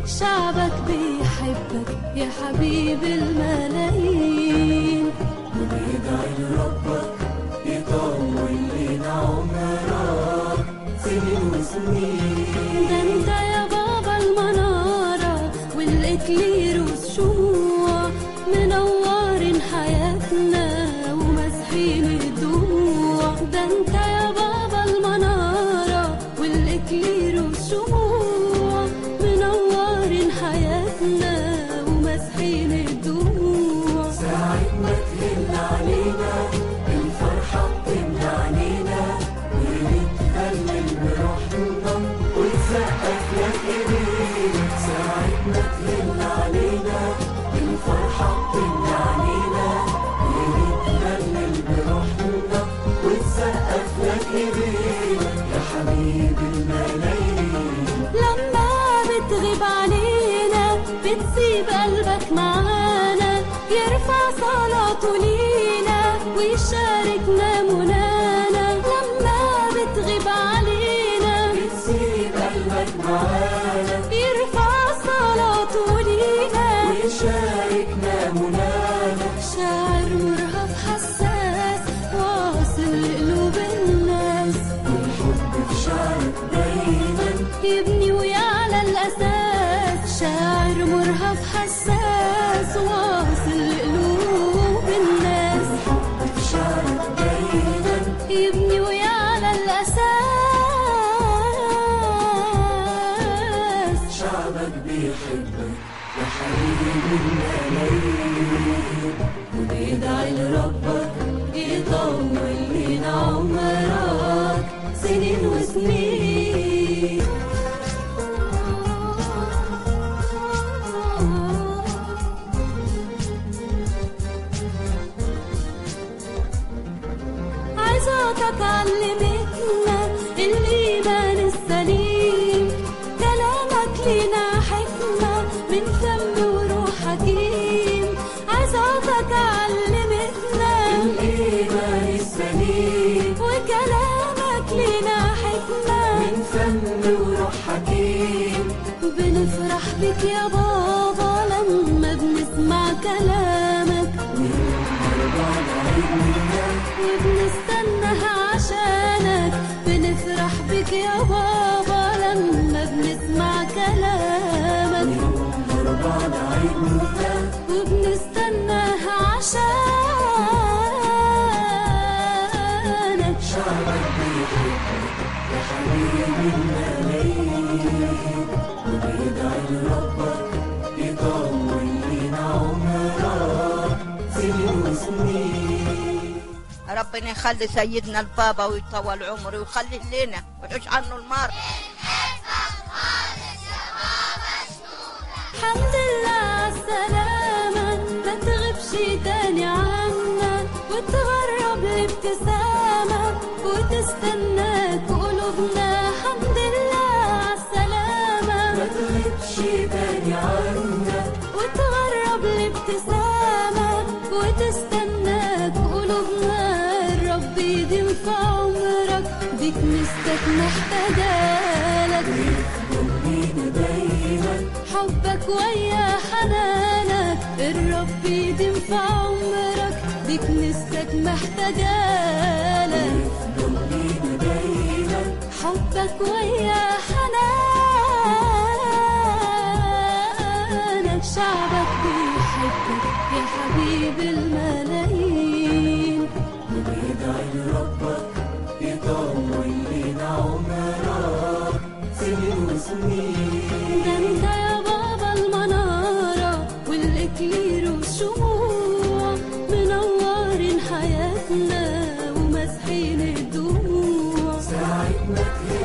شعبك بيحبك يا حبيب الملايين وبيدعي لربك يطول لنا عمرك سنين وسنين ده انت يا بابا المنارة والإكلير والشموع منورين حياتنا ومسحين الدموع ده انت يا بابا المنارة والإكلير والشموع منورين حياتنا ومسحين الدموع ساعة ما تهل علينا الفرحة بتملى علينا ونتهلل بروحنا ونسقف لك ايدينا ساعة ما تهل علينا الفرحة بتملى علينا ونتهلل بروحنا ونسقف لك ايدينا يا حبيب الملايين لما بتغيب علينا بتسيب قلبك معانا يرفع صلاته لينا ويشاركنا منانا لما بتغيب علينا بتسيب قلبك معانا يرفع صلاته لينا ويشاركنا منانا شاعر مرهف حساس واصل لقلوب الناس والحب في شعرك دايما يبني ويعلى الأساس شاعر مرهف حساس واصل لقلوب الناس الحب في شعرك دايما يبني ويعلى الأساس شعبك بيحبك يا حبيبي الملايين وبيدعي لربك يطول لنا عمرك سنين وسنين عظاتك علمتنا الإيمان السليم كلامك لنا حكمة من فم وروح حكيم عظاتك علمتنا الإيمان السليم وكلامك لنا حكمة من فم وروح حكيم بنفرح بك يا بابا لما بنسمع كلامك وبنستناها عشانك بنفرح بك يا بابا لما بنسمع كلامك ربعنا عيدنا وبنستناها عشانك شعبك بيحبك يا حبيبي الملايين وبيدعي لربك يطول لنا عمرك سنين وسنين ربنا يخلي سيدنا البابا ويطول عمره ويخلي لنا ويحوش عنه المرض الحمد لله عالسلامة ما تغيبش تاني عنا وتغرب الابتسامة وتستناك قلوبنا الحمد لله عالسلامة ما تغيبش تاني عنا وتغرب الابتسامة وتستناك قلوبنا الرب يديم في عمرك دي كنيستك محتاجالك لينا دايما حبك ويا حنانك الرب يديم في عمرك دي كنيستك محتاجالك لينا دايما حبك ويا حنانك شعبك بيحبك يا حبيب الملايين وبيدعي لربك يطول لنا عمرك سنين وسنين ده انت يا بابا المنارة والإكلير والشموع منورين حياتنا ومسحين الدموع ساعة ما تهل